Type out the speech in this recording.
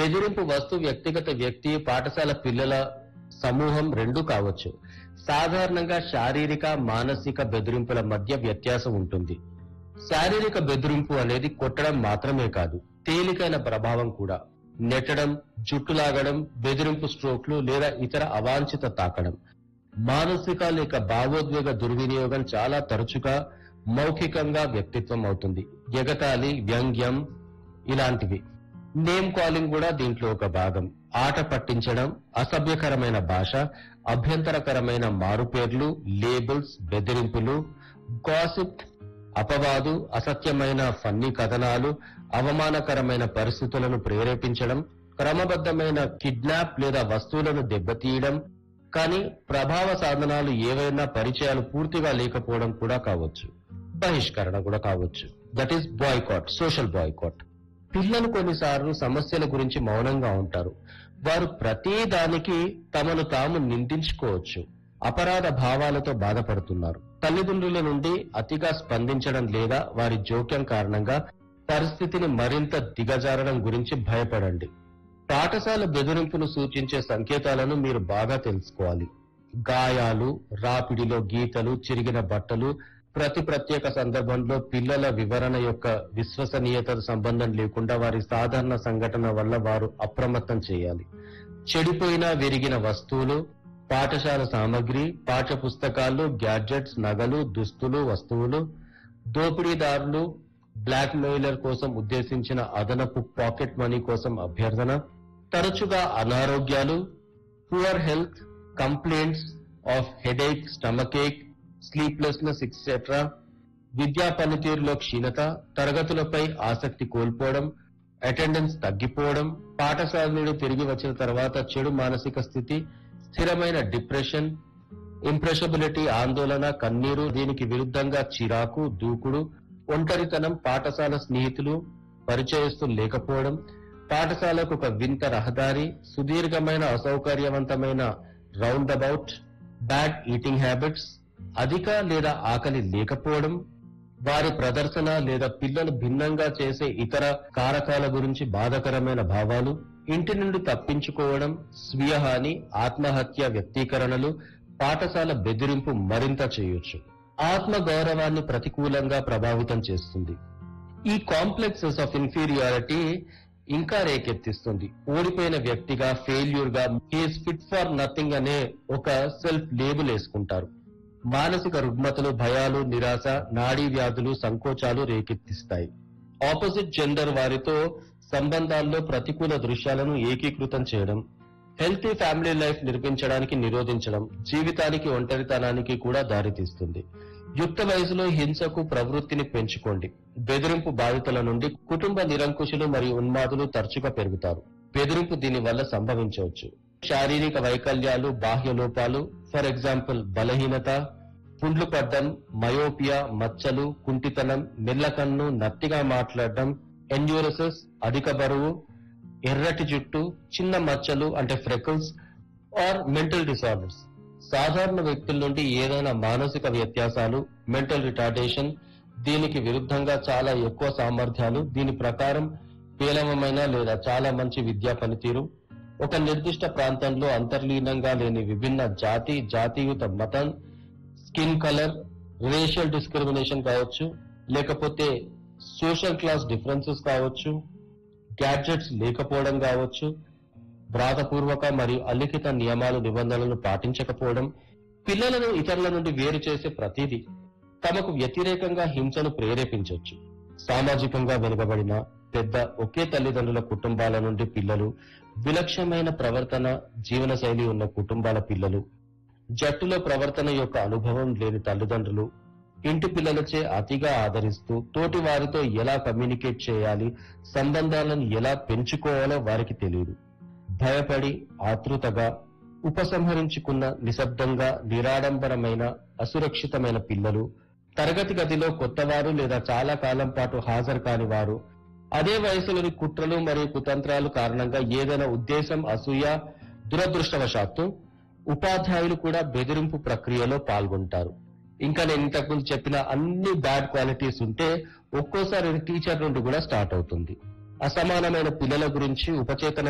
బెదిరింపు వస్తు వ్యక్తిగత వ్యక్తి పాఠశాల పిల్లల సమూహం రెండూ కావచ్చు సాధారణంగా శారీరక మానసిక బెదిరింపుల మధ్య వ్యత్యాసం ఉంటుంది శారీరక బెదిరింపు అనేది కొట్టడం మాత్రమే కాదు తేలికైన ప్రభావం కూడా నెట్టడం జుట్టు లాగడం బెదిరింపు స్ట్రోక్లు లేదా ఇతర అవాంఛిత తాకడం మానసిక లేక భావోద్వేగ దుర్వినియోగం చాలా తరచుగా మౌఖికంగా వ్యక్తిత్వం అవుతుంది ఎగతాళి వ్యంగ్యం ఇలాంటివి నేమ్ కాలింగ్ కూడా దీంట్లో ఒక భాగం ఆట పట్టించడం అసభ్యకరమైన భాష అభ్యంతరకరమైన మారుపేర్లు లేబుల్స్ బెదిరింపులు గాసిప్ అపవాదు అసత్యమైన ఫన్నీ కథనాలు అవమానకరమైన పరిస్థితులను ప్రేరేపించడం క్రమబద్ధమైన కిడ్నాప్ లేదా వస్తువులను దెబ్బతీయడం కానీ ప్రభావ సాధనాలు ఏవైనా పరిచయాలు పూర్తిగా లేకపోవడం కూడా కావచ్చు బహిష్కరణ కూడా కావచ్చు that is boycott social boycott పిల్లలు కొన్నిసార్లు సమస్యల గురించి మౌనంగా ఉంటారు వారు ప్రతి దానికి తమను తాము నిందించుకోవచ్చు అపరాధ భావాలతో బాధపడుతున్నారు తల్లిదండ్రుల నుండి అతిగా స్పందించడం లేదా వారి జోక్యం కారణంగా పరిస్థితిని మరింత దిగజారడం గురించి భయపడండి పాఠశాల బెదిరింపును సూచించే సంకేతాలను మీరు బాగా తెలుసుకోవాలి గాయాలు రాపిడిలో గీతలు చిరిగిన బట్టలు ప్రతి ప్రత్యేక సందర్భంలో పిల్లల వివరణ యొక్క విశ్వసనీయత సంబంధం లేకుండా వారి సాధారణ సంఘటన వల్ల వారు అప్రమత్తం చేయాలి చెడిపోయిన విరిగిన వస్తువులు పాఠశాల సామగ్రి పాఠ్య పుస్తకాలు గ్యాడ్జెట్స్ నగలు దుస్తులు వస్తువులు దోపిడీదారులు బ్లాక్ మెయిలర్ కోసం ఉద్దేశించిన అదనపు పాకెట్ మనీ కోసం అభ్యర్థన తరచుగా అనారోగ్యాలు poor health complaints of headache stomach ache sleeplessness etcetera విద్యా పనితీరులో క్షీణత తరగతులపై ఆసక్తి కోల్పోవడం అటెండెన్స్ తగ్గిపోవడం పాఠశాల నుండి తిరిగి వచ్చిన తర్వాత చెడు మానసిక స్థితి స్థిరమైన డిప్రెషన్ ఇంప్రెషబిలిటీ ఆందోళన కన్నీరు దీనికి విరుద్ధంగా చిరాకు దూకుడు ఒంటరితనం పాఠశాల స్నేహితులు పరిచయస్తులు లేకపోవడం పాఠశాలకు ఒక వింత రహదారి సుదీర్ఘమైన అసౌకర్యవంతమైన roundabout bad eating habits అధిక లేదా ఆకలి లేకపోవడం వారి ప్రదర్శన లేదా పిల్లలు భిన్నంగా చేసే ఇతర కారకాల గురించి బాధకరమైన భావాలు ఇంటి నుండి తప్పించుకోవడం స్వీయహాని ఆత్మహత్య వ్యక్తీకరణలు పాఠశాల బెదిరింపు మరింత చేయొచ్చు ఆత్మ గౌరవాన్ని ప్రతికూలంగా ప్రభావితం చేస్తుంది ఈ కాంప్లెక్సెస్ ఆఫ్ ఇన్ఫీరియారిటీ ఇంకా రేకెత్తిస్తుంది ఓడిపోయిన వ్యక్తిగా ఫెయిల్యూర్ గా హీస్ ఫిట్ ఫర్ నథింగ్ అనే ఒక సెల్ఫ్ లేబుల్ వేసుకుంటారు మానసిక రుగ్మతలు భయాలు నిరాశ నాడీ వ్యాధులు సంకోచాలు రేకెత్తిస్తాయి ఆపోజిట్ జెండర్ వారితో సంబంధాల్లో ప్రతికూల దృశ్యాలను ఏకీకృతం చేయడం హెల్తీ ఫ్యామిలీ లైఫ్ నిర్మించడానికి నిరోధించడం జీవితానికి ఒంటరితనానికి కూడా దారితీస్తుంది యుక్త వయసులో హింసకు ప్రవృత్తిని పెంచుకోండి బెదిరింపు బాధితుల నుండి కుటుంబ నిరంకుశులు మరియు ఉన్మాదులు తరచుగా పెరుగుతారు బెదిరింపు దీని వల్ల సంభవించవచ్చు శారీరక వైకల్యాలు బాహ్య లోపాలు ఫర్ ఎగ్జాంపుల్ బలహీనత పుండ్లు పడ్డం మయోపియా మచ్చలు కుంటితనం మెల్లకన్ను నత్తిగా మాట్లాడడం ఎండ్యూరసెస్ అధిక బరువు ఎర్రటి జుట్టు చిన్న మచ్చలు అంటే ఫ్రెకల్స్ ఆర్ మెంటల్ డిసార్డర్స్ సాధారణ వ్యక్తుల నుండి ఏదైనా మానసిక వ్యత్యాసాలు మెంటల్ రిటార్డేషన్ దీనికి విరుద్ధంగా చాలా ఎక్కువ సామర్థ్యాలు దీని ప్రకారం పేలవమైన లేదా చాలా మంచి విద్యా పనితీరు ఒక నిర్దిష్ట ప్రాంతంలో అంతర్లీనంగా లేని విభిన్న జాతి జాతీయుత మతం స్కిన్ కలర్ రేషియల్ డిస్క్రిమినేషన్ కావచ్చు లేకపోతే సోషల్ క్లాస్ డిఫరెన్సెస్ కావచ్చు గ్యాడ్జెట్స్ లేకపోవడం కావచ్చు వ్రాతపూర్వక మరియు అలిఖిత నియమాలు నిబంధనలను పాటించకపోవడం పిల్లలను ఇతరుల నుండి వేరు చేసే ప్రతిదీ తమకు వ్యతిరేకంగా హింసను ప్రేరేపించవచ్చు సామాజికంగా వెనుకబడిన పెద్ద ఒకే తల్లిదండ్రుల కుటుంబాల నుండి పిల్లలు విలక్షణమైన ప్రవర్తన జీవనశైలి ఉన్న కుటుంబాల పిల్లలు జట్టులో ప్రవర్తన యొక్క అనుభవం లేని తల్లిదండ్రులు ఇంటి పిల్లలచే అతిగా ఆదరిస్తూ తోటి వారితో ఎలా కమ్యూనికేట్ చేయాలి సంబంధాలను ఎలా పెంచుకోవాలో వారికి తెలియదు భయపడి ఆతృతగా ఉపసంహరించుకున్న నిశ్శబ్దంగా నిరాడంబరమైన అసురక్షితమైన పిల్లలు తరగతి గదిలో కొత్తవారు లేదా చాలా కాలం పాటు హాజరు కాని వారు అదే వయసులోని కుట్రలు మరియు కుతంత్రాలు కారణంగా ఏదైనా ఉద్దేశం అసూయ దురదృష్టవశాత్తు ఉపాధ్యాయులు కూడా బెదిరింపు ప్రక్రియలో పాల్గొంటారు ఇంకా నేను ఇంతకుముందు చెప్పిన అన్ని బ్యాడ్ క్వాలిటీస్ ఉంటే ఒక్కోసారి టీచర్ నుండి కూడా స్టార్ట్ అవుతుంది అసమానమైన పిల్లల గురించి ఉపచేతన